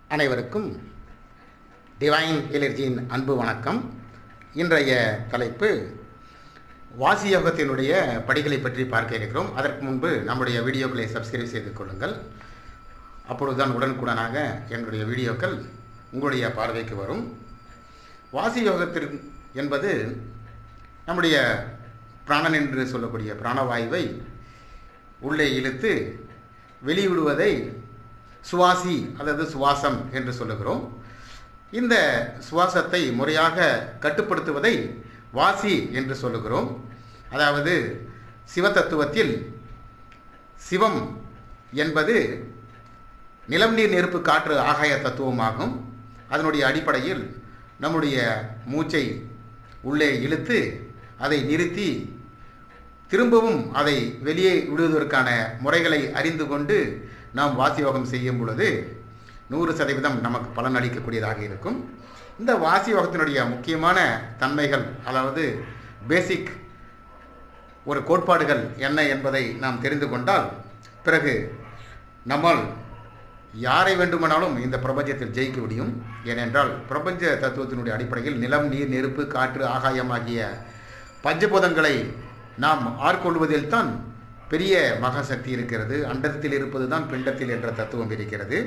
அனைவருக்கும் டிவைன் எனர்ஜியின் அன்பு வணக்கம் இன்றைய தலைப்பு வாசி யோகத்தினுடைய படிகளை பற்றி பார்க்க இருக்கிறோம் அதற்கு முன்பு நம்முடைய வீடியோக்களை சப்ஸ்கிரைப் செய்து கொள்ளுங்கள் அப்பொழுதுதான் உடனுக்குடனாக என்னுடைய வீடியோக்கள் உங்களுடைய பார்வைக்கு வரும் வாசி யோகத்திற்கு என்பது நம்முடைய பிராணன் என்று சொல்லக்கூடிய பிராணவாயுவை உள்ளே இழுத்து வெளிவிடுவதை சுவாசி அல்லது சுவாசம் என்று சொல்லுகிறோம் இந்த சுவாசத்தை முறையாக கட்டுப்படுத்துவதை வாசி என்று சொல்லுகிறோம் அதாவது சிவதத்துவத்தில் சிவம் என்பது நிலம் நீர் நெருப்பு காற்று ஆகாய தத்துவமாகும் அதனுடைய அடிப்படையில் நம்முடைய மூச்சை உள்ளே இழுத்து அதை நிறுத்தி திரும்பவும் அதை வெளியே விடுவதற்கான முறைகளை அறிந்து கொண்டு நாம் வாசியோகம் செய்யும் பொழுது நூறு சதவீதம் நமக்கு பலன் அளிக்கக்கூடியதாக இருக்கும் இந்த வாசியோகத்தினுடைய முக்கியமான தன்மைகள் அதாவது பேசிக் ஒரு கோட்பாடுகள் என்ன என்பதை நாம் தெரிந்து கொண்டால் பிறகு நம்மால் யாரை வேண்டுமானாலும் இந்த பிரபஞ்சத்தில் ஜெயிக்க முடியும் ஏனென்றால் பிரபஞ்ச தத்துவத்தினுடைய அடிப்படையில் நிலம் நீர் நெருப்பு காற்று ஆகாயம் ஆகிய பஞ்சபூதங்களை நாம் ஆட்கொள்வதில் தான் பெரிய மகாசக்தி இருக்கிறது அண்டத்தில் இருப்பது தான் பிண்டத்தில் என்ற தத்துவம் இருக்கிறது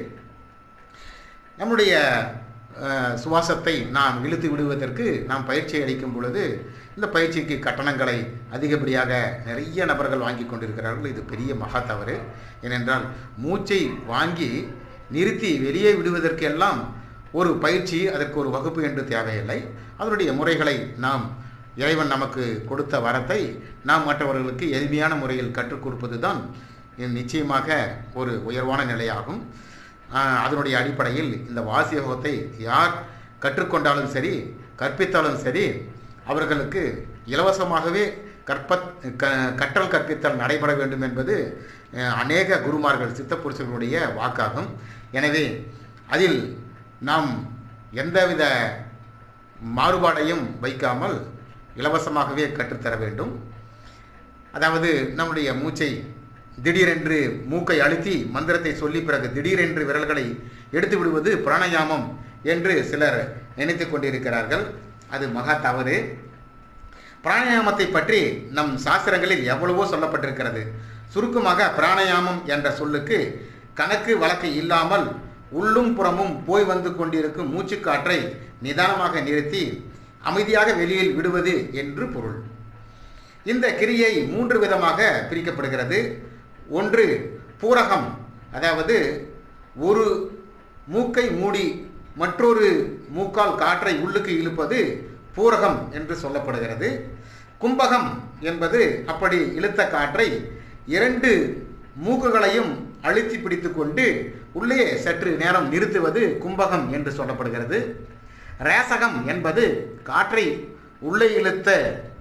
நம்முடைய சுவாசத்தை நாம் இழுத்து விடுவதற்கு நாம் பயிற்சி அளிக்கும் பொழுது இந்த பயிற்சிக்கு கட்டணங்களை அதிகப்படியாக நிறைய நபர்கள் வாங்கி கொண்டிருக்கிறார்கள் இது பெரிய மகா தவறு ஏனென்றால் மூச்சை வாங்கி நிறுத்தி வெளியே விடுவதற்கு எல்லாம் ஒரு பயிற்சி அதற்கு ஒரு வகுப்பு என்று தேவையில்லை அதனுடைய முறைகளை நாம் இறைவன் நமக்கு கொடுத்த வரத்தை நாம் மற்றவர்களுக்கு எளிமையான முறையில் கற்றுக் கொடுப்பது தான் நிச்சயமாக ஒரு உயர்வான நிலையாகும் அதனுடைய அடிப்படையில் இந்த வாசியோகத்தை யார் கற்றுக்கொண்டாலும் சரி கற்பித்தாலும் சரி அவர்களுக்கு இலவசமாகவே கற்ப க கற்றல் கற்பித்தல் நடைபெற வேண்டும் என்பது அநேக குருமார்கள் சித்தப்புருஷர்களுடைய வாக்காகும் எனவே அதில் நாம் எந்தவித மாறுபாடையும் வைக்காமல் இலவசமாகவே கற்றுத்தர வேண்டும் அதாவது நம்முடைய மூச்சை திடீரென்று மூக்கை அழுத்தி மந்திரத்தை சொல்லி பிறகு திடீரென்று விரல்களை எடுத்து விடுவது பிராணயாமம் என்று சிலர் நினைத்து கொண்டிருக்கிறார்கள் அது மகா தவறு பிராணயாமத்தை பற்றி நம் சாஸ்திரங்களில் எவ்வளவோ சொல்லப்பட்டிருக்கிறது சுருக்கமாக பிராணயாமம் என்ற சொல்லுக்கு கணக்கு வழக்கு இல்லாமல் உள்ளும் புறமும் போய் வந்து கொண்டிருக்கும் மூச்சுக்காற்றை நிதானமாக நிறுத்தி அமைதியாக வெளியில் விடுவது என்று பொருள் இந்த கிரியை மூன்று விதமாக பிரிக்கப்படுகிறது ஒன்று பூரகம் அதாவது ஒரு மூக்கை மூடி மற்றொரு மூக்கால் காற்றை உள்ளுக்கு இழுப்பது பூரகம் என்று சொல்லப்படுகிறது கும்பகம் என்பது அப்படி இழுத்த காற்றை இரண்டு மூக்குகளையும் அழுத்தி பிடித்து கொண்டு உள்ளே சற்று நேரம் நிறுத்துவது கும்பகம் என்று சொல்லப்படுகிறது ரேசகம் என்பது காற்றை உள்ளே இழுத்த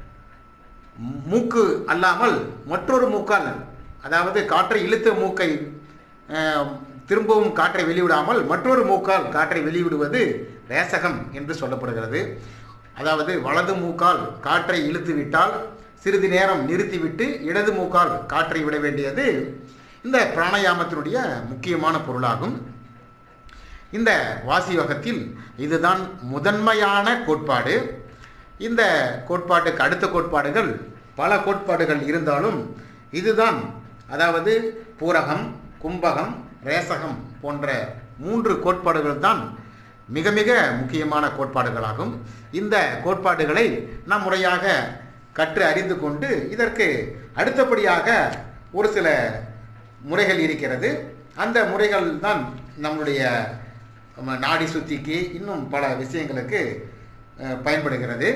மூக்கு அல்லாமல் மற்றொரு மூக்கால் அதாவது காற்றை இழுத்த மூக்கை திரும்பவும் காற்றை வெளிவிடாமல் மற்றொரு மூக்கால் காற்றை வெளிவிடுவது ரேசகம் என்று சொல்லப்படுகிறது அதாவது வலது மூக்கால் காற்றை இழுத்து விட்டால் சிறிது நேரம் நிறுத்திவிட்டு இடது மூக்கால் காற்றை விட வேண்டியது இந்த பிராணயாமத்தினுடைய முக்கியமான பொருளாகும் இந்த வாசியோகத்தில் இதுதான் முதன்மையான கோட்பாடு இந்த கோட்பாட்டுக்கு அடுத்த கோட்பாடுகள் பல கோட்பாடுகள் இருந்தாலும் இதுதான் அதாவது பூரகம் கும்பகம் ரேசகம் போன்ற மூன்று கோட்பாடுகள் தான் மிக மிக முக்கியமான கோட்பாடுகளாகும் இந்த கோட்பாடுகளை நாம் முறையாக கற்று அறிந்து கொண்டு இதற்கு அடுத்தபடியாக ஒரு சில முறைகள் இருக்கிறது அந்த முறைகள் தான் நம்முடைய நாடி சுத்திக்கு இன்னும் பல விஷயங்களுக்கு பயன்படுகிறது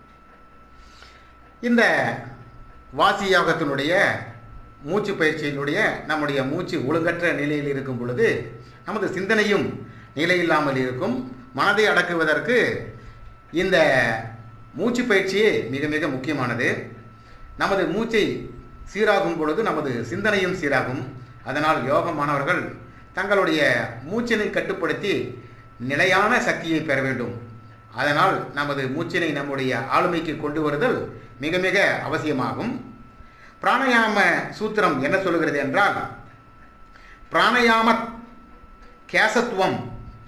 இந்த வாசி யோகத்தினுடைய மூச்சு பயிற்சியினுடைய நம்முடைய மூச்சு ஒழுங்கற்ற நிலையில் இருக்கும் பொழுது நமது சிந்தனையும் நிலையில்லாமல் இருக்கும் மனதை அடக்குவதற்கு இந்த மூச்சு பயிற்சியே மிக மிக முக்கியமானது நமது மூச்சை சீராகும் பொழுது நமது சிந்தனையும் சீராகும் அதனால் யோக மாணவர்கள் தங்களுடைய மூச்சினை கட்டுப்படுத்தி நிலையான சக்தியை பெற வேண்டும் அதனால் நமது மூச்சினை நம்முடைய ஆளுமைக்கு கொண்டு வருதல் மிக மிக அவசியமாகும் பிராணயாம சூத்திரம் என்ன சொல்லுகிறது என்றால் பிராணயாம கேசத்துவம்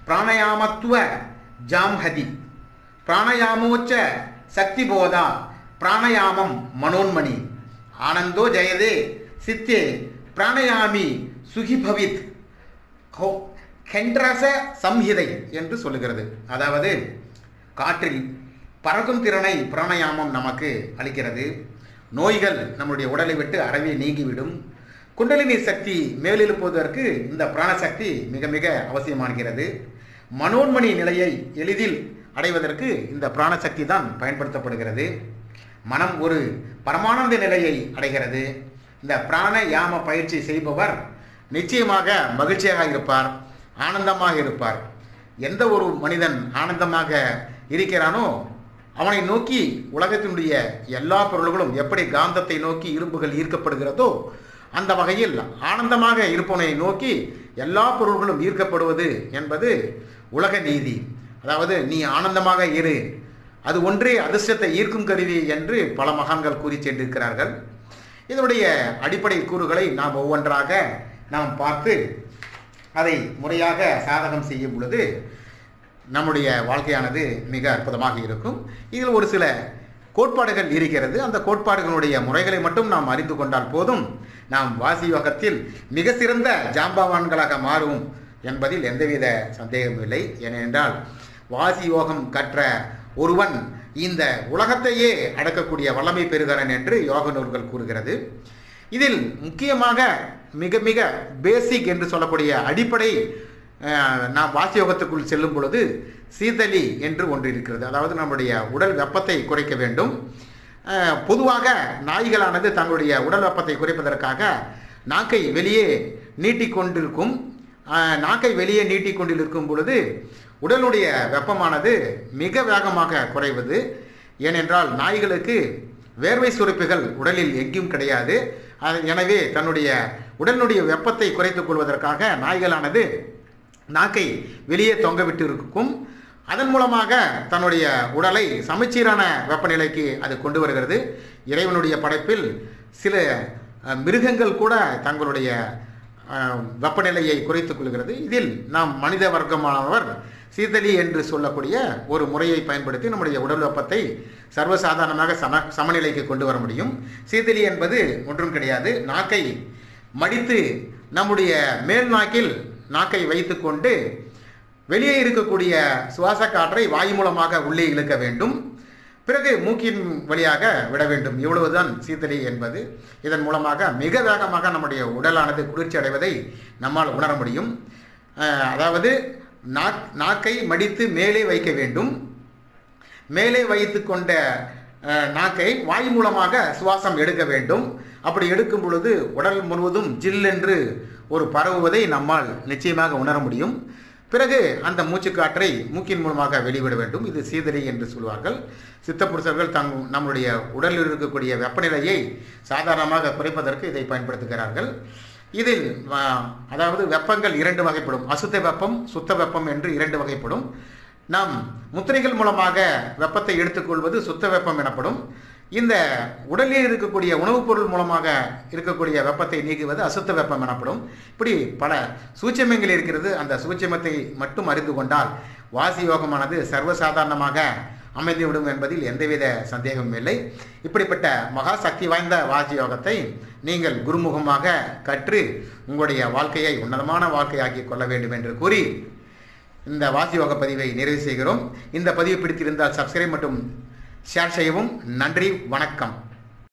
பிராணயாமத்துவ ஜாம்ஹதி பிராணயாமோச்ச சக்திபோதா பிராணயாமம் மனோன்மணி ஆனந்தோ ஜெயதே சித்தே பிராணயாமி சுகிபவித் ஹோ கெண்ட்ரச சம்ஹிதை என்று சொல்லுகிறது அதாவது காற்றில் பறக்கும் திறனை பிராணயாமம் நமக்கு அளிக்கிறது நோய்கள் நம்முடைய உடலை விட்டு அறவே நீங்கிவிடும் குண்டலினி சக்தி மேலெழுப்புவதற்கு இந்த பிராணசக்தி மிக மிக அவசியமாகிறது மனோன்மணி நிலையை எளிதில் அடைவதற்கு இந்த பிராணசக்தி தான் பயன்படுத்தப்படுகிறது மனம் ஒரு பரமானந்த நிலையை அடைகிறது இந்த பிராண யாம பயிற்சி செய்பவர் நிச்சயமாக மகிழ்ச்சியாக இருப்பார் ஆனந்தமாக இருப்பார் எந்த ஒரு மனிதன் ஆனந்தமாக இருக்கிறானோ அவனை நோக்கி உலகத்தினுடைய எல்லா பொருள்களும் எப்படி காந்தத்தை நோக்கி இரும்புகள் ஈர்க்கப்படுகிறதோ அந்த வகையில் ஆனந்தமாக இருப்பவனை நோக்கி எல்லா பொருள்களும் ஈர்க்கப்படுவது என்பது உலக நீதி அதாவது நீ ஆனந்தமாக இரு அது ஒன்றே அதிர்ஷ்டத்தை ஈர்க்கும் கருவி என்று பல மகான்கள் கூறி சென்றிருக்கிறார்கள் இதனுடைய அடிப்படை கூறுகளை நாம் ஒவ்வொன்றாக நாம் பார்த்து அதை முறையாக சாதகம் செய்யும் பொழுது நம்முடைய வாழ்க்கையானது மிக அற்புதமாக இருக்கும் இதில் ஒரு சில கோட்பாடுகள் இருக்கிறது அந்த கோட்பாடுகளுடைய முறைகளை மட்டும் நாம் அறிந்து கொண்டால் போதும் நாம் வாசி யோகத்தில் மிக சிறந்த ஜாம்பவான்களாக மாறும் என்பதில் எந்தவித சந்தேகமும் இல்லை ஏனென்றால் வாசி யோகம் கற்ற ஒருவன் இந்த உலகத்தையே அடக்கக்கூடிய வல்லமை பெறுகிறான் என்று யோக நூல்கள் கூறுகிறது இதில் முக்கியமாக மிக மிக பேசிக் என்று சொல்லக்கூடிய அடிப்படை நாம் வாசியோகத்துக்குள் செல்லும் பொழுது சீதளி என்று ஒன்று இருக்கிறது அதாவது நம்முடைய உடல் வெப்பத்தை குறைக்க வேண்டும் பொதுவாக நாய்களானது தங்களுடைய உடல் வெப்பத்தை குறைப்பதற்காக நாக்கை வெளியே நீட்டிக்கொண்டிருக்கும் நாக்கை வெளியே நீட்டிக்கொண்டிருக்கும் பொழுது உடலுடைய வெப்பமானது மிக வேகமாக குறைவது ஏனென்றால் நாய்களுக்கு வேர்வை சுரப்பிகள் உடலில் எங்கேயும் கிடையாது எனவே தன்னுடைய உடலினுடைய வெப்பத்தை குறைத்துக் கொள்வதற்காக நாய்களானது நாக்கை வெளியே தொங்க விட்டு இருக்கும் அதன் மூலமாக தன்னுடைய உடலை சமச்சீரான வெப்பநிலைக்கு அது கொண்டு வருகிறது இறைவனுடைய படைப்பில் சில மிருகங்கள் கூட தங்களுடைய வெப்பநிலையை குறைத்துக் கொள்கிறது இதில் நாம் மனித வர்க்கமானவர் சீதளி என்று சொல்லக்கூடிய ஒரு முறையை பயன்படுத்தி நம்முடைய உடல் வெப்பத்தை சர்வசாதாரணமாக சம சமநிலைக்கு கொண்டு வர முடியும் சீதளி என்பது ஒன்றும் கிடையாது நாக்கை மடித்து நம்முடைய மேல் நாக்கில் நாக்கை வைத்துக்கொண்டு வெளியே இருக்கக்கூடிய சுவாச காற்றை வாயு மூலமாக உள்ளே இழுக்க வேண்டும் பிறகு மூக்கின் வழியாக விட வேண்டும் இவ்வளவுதான் சீத்தளி என்பது இதன் மூலமாக மிக வேகமாக நம்முடைய உடலானது குளிர்ச்சி அடைவதை நம்மால் உணர முடியும் அதாவது நாக் நாக்கை மடித்து மேலே வைக்க வேண்டும் மேலே வைத்து கொண்ட நாக்கை வாயு மூலமாக சுவாசம் எடுக்க வேண்டும் அப்படி எடுக்கும் பொழுது உடல் முழுவதும் ஜில்லென்று ஒரு பரவுவதை நம்மால் நிச்சயமாக உணர முடியும் பிறகு அந்த மூச்சுக்காற்றை மூக்கின் மூலமாக வெளிவிட வேண்டும் இது சீதளி என்று சொல்வார்கள் சித்தப்புருஷர்கள் தங் நம்முடைய உடலில் இருக்கக்கூடிய வெப்பநிலையை சாதாரணமாக குறைப்பதற்கு இதை பயன்படுத்துகிறார்கள் இதில் அதாவது வெப்பங்கள் இரண்டு வகைப்படும் அசுத்த வெப்பம் சுத்த வெப்பம் என்று இரண்டு வகைப்படும் நாம் முத்திரைகள் மூலமாக வெப்பத்தை எடுத்துக்கொள்வது சுத்த வெப்பம் எனப்படும் இந்த உடலில் இருக்கக்கூடிய உணவுப் பொருள் மூலமாக இருக்கக்கூடிய வெப்பத்தை நீக்குவது அசுத்த வெப்பம் எனப்படும் இப்படி பல சூட்சமங்கள் இருக்கிறது அந்த சூட்சமத்தை மட்டும் அறிந்து கொண்டால் வாசி யோகமானது சர்வசாதாரணமாக அமைந்துவிடும் என்பதில் எந்தவித சந்தேகமும் இல்லை இப்படிப்பட்ட மகா சக்தி வாய்ந்த வாசி யோகத்தை நீங்கள் குருமுகமாக கற்று உங்களுடைய வாழ்க்கையை உன்னதமான வாழ்க்கையாக்கி கொள்ள வேண்டும் என்று கூறி இந்த வாசி யோக பதிவை நிறைவு செய்கிறோம் இந்த பதிவு பிடித்திருந்தால் சப்ஸ்கிரைப் மற்றும் ஷேர் செய்யவும் நன்றி வணக்கம்